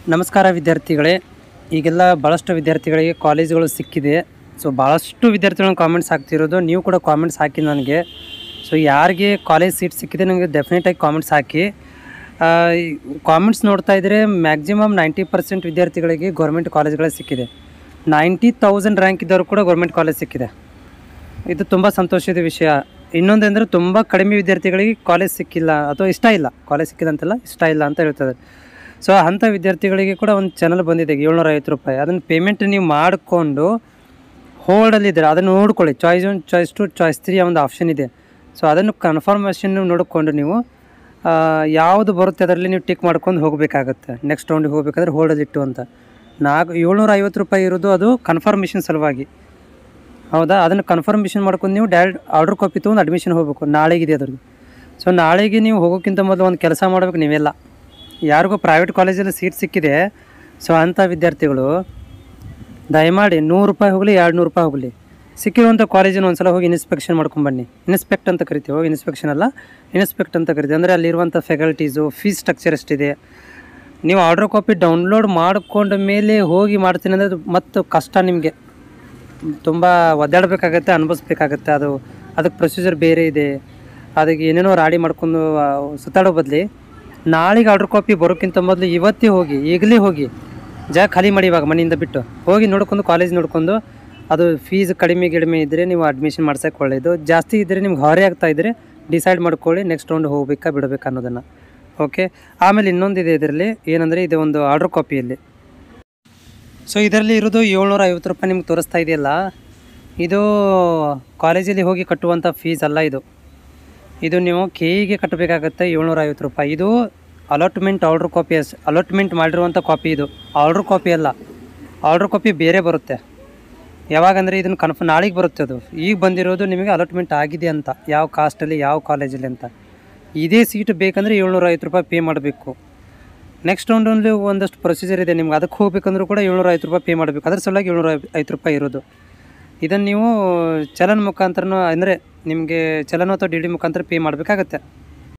ನಮಸ್ಕಾರ ವಿದ್ಯಾರ್ಥಿಗಳೇ ಈಗೆಲ್ಲ ಭಾಳಷ್ಟು ವಿದ್ಯಾರ್ಥಿಗಳಿಗೆ ಕಾಲೇಜುಗಳು ಸಿಕ್ಕಿದೆ ಸೊ ಭಾಳಷ್ಟು ವಿದ್ಯಾರ್ಥಿಗಳು ಕಾಮೆಂಟ್ಸ್ ಹಾಕ್ತಿರೋದು ನೀವು ಕೂಡ ಕಾಮೆಂಟ್ಸ್ ಹಾಕಿ ನನಗೆ ಸೊ ಯಾರಿಗೆ ಕಾಲೇಜ್ ಸೀಟ್ ಸಿಕ್ಕಿದೆ ನನಗೆ ಡೆಫಿನೆಟಾಗಿ ಕಾಮೆಂಟ್ಸ್ ಹಾಕಿ ಕಾಮೆಂಟ್ಸ್ ನೋಡ್ತಾ ಇದ್ದರೆ ಮ್ಯಾಕ್ಸಿಮಮ್ ನೈಂಟಿ ಪರ್ಸೆಂಟ್ ವಿದ್ಯಾರ್ಥಿಗಳಿಗೆ ಗೌರ್ಮೆಂಟ್ ಕಾಲೇಜ್ಗಳೇ ಸಿಕ್ಕಿದೆ ನೈಂಟಿ ತೌಸಂಡ್ ರ್ಯಾಂಕ್ ಇದ್ದವರು ಕೂಡ ಗೌರ್ಮೆಂಟ್ ಕಾಲೇಜ್ ಸಿಕ್ಕಿದೆ ಇದು ತುಂಬ ಸಂತೋಷದ ವಿಷಯ ಇನ್ನೊಂದಂದ್ರೆ ತುಂಬ ಕಡಿಮೆ ವಿದ್ಯಾರ್ಥಿಗಳಿಗೆ ಕಾಲೇಜ್ ಸಿಕ್ಕಿಲ್ಲ ಅಥವಾ ಇಷ್ಟ ಇಲ್ಲ ಕಾಲೇಜ್ ಸಿಕ್ಕಿದೆ ಅಂತಲ್ಲ ಇಷ್ಟ ಇಲ್ಲ ಅಂತ ಹೇಳ್ತದೆ ಸೊ ಅಂಥ ವಿದ್ಯಾರ್ಥಿಗಳಿಗೆ ಕೂಡ ಒಂದು ಚಾನಲ್ ಬಂದಿದೆ ಏಳ್ನೂರ ಐವತ್ತು ರೂಪಾಯಿ ಅದನ್ನು ಪೇಮೆಂಟ್ ನೀವು ಮಾಡಿಕೊಂಡು ಹೋಲ್ಡಲ್ಲಿದ್ದರೆ ಅದನ್ನು ನೋಡ್ಕೊಳ್ಳಿ choice one choice two choice three ಒಂದು ಆಪ್ಷನ್ ಇದೆ ಸೊ ಅದನ್ನು ಕನ್ಫರ್ಮೇಷನ್ ನೋಡಿಕೊಂಡು ನೀವು ಆ, ಯಾವುದು ಬರುತ್ತೆ ಅದರಲ್ಲಿ ನೀವು ಟಿಕ್ ಮಾಡ್ಕೊಂಡು ಹೋಗಬೇಕಾಗತ್ತೆ ನೆಕ್ಸ್ಟ್ ರೌಂಡಿಗೆ ಹೋಗ್ಬೇಕಾದ್ರೆ ಹೋಲ್ಡಲ್ಲಿಟ್ಟು ಅಂತ ನಾಲ್ಕು ಏಳ್ನೂರ ಐವತ್ತು ರೂಪಾಯಿ ಇರೋದು ಅದು ಕನ್ಫರ್ಮೇಷನ್ ಸಲುವಾಗಿ ಹೌದಾ ಅದನ್ನು ಕನ್ಫರ್ಮೇಷನ್ ಮಾಡ್ಕೊಂಡು ನೀವು ಡೈರೆಕ್ಟ್ ಆರ್ಡ್ರ್ ಕಾಪಿ ತೊಗೊಂಡು ಅಡ್ಮಿಷನ್ ಹೋಗಬೇಕು ನಾಳೆಗಿದೆ ಅದ್ರದ್ದು ಸೊ ನಾಳೆಗೆ ನೀವು ಹೋಗೋಕ್ಕಿಂತ ಮೊದಲು ಒಂದು ಕೆಲಸ ಮಾಡ್ಬೇಕು ನೀವೆಲ್ಲ ಯಾರಿಗೂ ಪ್ರೈವೇಟ್ ಕಾಲೇಜಲ್ಲಿ ಸೀಟ್ ಸಿಕ್ಕಿದೆ ಸೊ ಅಂಥ ವಿದ್ಯಾರ್ಥಿಗಳು ದಯಮಾಡಿ ನೂರು ರೂಪಾಯಿ ಹೋಗಲಿ ಎರಡು ನೂರು ರೂಪಾಯಿ ಹೋಗಲಿ ಸಿಕ್ಕಿರುವಂಥ ಕಾಲೇಜಿನ ಒಂದು ಸಲ ಹೋಗಿ ಇನ್ಸ್ಪೆಕ್ಷನ್ ಮಾಡ್ಕೊಂಬನ್ನಿ ಇನ್ಸ್ಪೆಕ್ಟ್ ಅಂತ ಕರಿತೀವಿ ಹೋಗಿ ಇನ್ಸ್ಪೆಕ್ಷನ್ ಅಲ್ಲ ಇನ್ಸ್ಪೆಕ್ಟ್ ಅಂತ ಕರಿತೀವಿ ಅಂದರೆ ಅಲ್ಲಿರುವಂಥ ಫೆಕಲ್ಟೀಸು ಫೀಸ್ ಸ್ಟ್ರಕ್ಚರ್ ಎಷ್ಟಿದೆ ನೀವು ಆರ್ಡ್ರ್ ಕಾಪಿ ಡೌನ್ಲೋಡ್ ಮಾಡಿಕೊಂಡ ಮೇಲೆ ಹೋಗಿ ಮಾಡ್ತೀನಿ ಅಂದರೆ ಮತ್ತು ಕಷ್ಟ ನಿಮಗೆ ತುಂಬ ಒದ್ದಾಡಬೇಕಾಗತ್ತೆ ಅನುಭವಿಸ್ಬೇಕಾಗತ್ತೆ ಅದು ಅದಕ್ಕೆ ಪ್ರೊಸೀಜರ್ ಬೇರೆ ಇದೆ ಅದಕ್ಕೆ ಏನೇನೋ ರಾಡಿ ಮಾಡ್ಕೊಂಡು ಆ, ಸುತ್ತಾಡೋ ಬದಲಿ ನಾಳೆಗೆ ಆರ್ಡ್ರ್ ಕಾಪಿ ಬರೋಕ್ಕಿಂತ ಮೊದಲು ಇವತ್ತೇ ಹೋಗಿ ಈಗಲೇ ಹೋಗಿ ಜಾಗ ಖಾಲಿ ಮಾಡಿ ಇವಾಗ ಮನೆಯಿಂದ ಬಿಟ್ಟು ಹೋಗಿ ನೋಡ್ಕೊಂಡು ಕಾಲೇಜ್ ನೋಡ್ಕೊಂಡು ಅದು ಫೀಸ್ ಕಡಿಮೆ ಗಿಡಿಮೆ ಇದ್ದರೆ ನೀವು ಅಡ್ಮಿಷನ್ ಮಾಡ್ಸೋಕೆ ಒಳ್ಳೆಯದು ಜಾಸ್ತಿ ಇದ್ದರೆ ನಿಮ್ಗೆ ಹೊರೆ ಆಗ್ತಾ ಇದ್ದರೆ ಡಿಸೈಡ್ ಮಾಡ್ಕೊಳ್ಳಿ ನೆಕ್ಸ್ಟ್ ರೌಂಡ್ ಹೋಗ್ಬೇಕಾ ಬಿಡಬೇಕಾ ಅನ್ನೋದನ್ನು ಓಕೆ ಆಮೇಲೆ ಇನ್ನೊಂದಿದೆ ಇದರಲ್ಲಿ ಏನಂದರೆ ಇದು ಒಂದು ಆರ್ಡ್ರ್ ಕಾಪಿಯಲ್ಲಿ ಸೊ ಇದರಲ್ಲಿ ಇರೋದು ಏಳ್ನೂರ ಐವತ್ತು ರೂಪಾಯಿ ನಿಮ್ಗೆ ತೋರಿಸ್ತಾ ಇದೆಯಲ್ಲ ಇದು ಕಾಲೇಜಲ್ಲಿ ಹೋಗಿ ಕಟ್ಟುವಂಥ ಫೀಸ್ ಅಲ್ಲ ಇದು ಇದು ನೀವು ಕೆ ಇಗೆ ಕಟ್ಟಬೇಕಾಗತ್ತೆ ಏಳ್ನೂರ ಐವತ್ತು ರೂಪಾಯಿ ಇದು allotment order copy as allotment ಮಾಡಿರುವಂಥ ಕಾಪಿ ಇದು ಆರ್ಡ್ರ್ ಕಾಪಿ ಅಲ್ಲ ಆರ್ಡ್ರ್ ಕಾಪಿ ಬೇರೆ ಬರುತ್ತೆ ಯಾವಾಗಂದರೆ ಇದನ್ನು ಕನ್ಫ ನಾಳೆಗೆ ಬರುತ್ತೆ ಅದು ಈಗ ಬಂದಿರೋದು ನಿಮಗೆ ಅಲಾಟ್ಮೆಂಟ್ ಆಗಿದೆ ಅಂತ ಯಾವ ಕಾಸ್ಟಲ್ಲಿ ಯಾವ ಕಾಲೇಜಲ್ಲಿ ಅಂತ ಇದೇ ಸೀಟ್ ಬೇಕಂದರೆ ಏಳ್ನೂರ ಐವತ್ತು ರೂಪಾಯಿ ಪೇ ಮಾಡಬೇಕು ನೆಕ್ಸ್ಟ್ ರೌಂಡಲ್ಲಿ ಒಂದಷ್ಟು ಪ್ರೊಸೀಜರ್ ಇದೆ ನಿಮ್ಗೆ ಅದಕ್ಕೆ ಹೋಗ್ಬೇಕಂದ್ರೂ ಕೂಡ ಏಳ್ನೂರ ಐವತ್ತು ರೂಪಾಯಿ ಪೇ ಮಾಡಬೇಕು ಅದ್ರ ಸಲುವಾಗಿ ಏಳ್ನೂರ ಐವತ್ತು ರೂಪಾಯಿ ಇರೋದು ಇದನ್ನು ನೀವು ಚಲನ್ ಮುಖಾಂತರನೂ ಅಂದರೆ ನಿಮಗೆ ಚಲನ ಅಥವಾ ಡಿ ಡಿ ಮುಖಾಂತರ ಪೇ ಮಾಡಬೇಕಾಗತ್ತೆ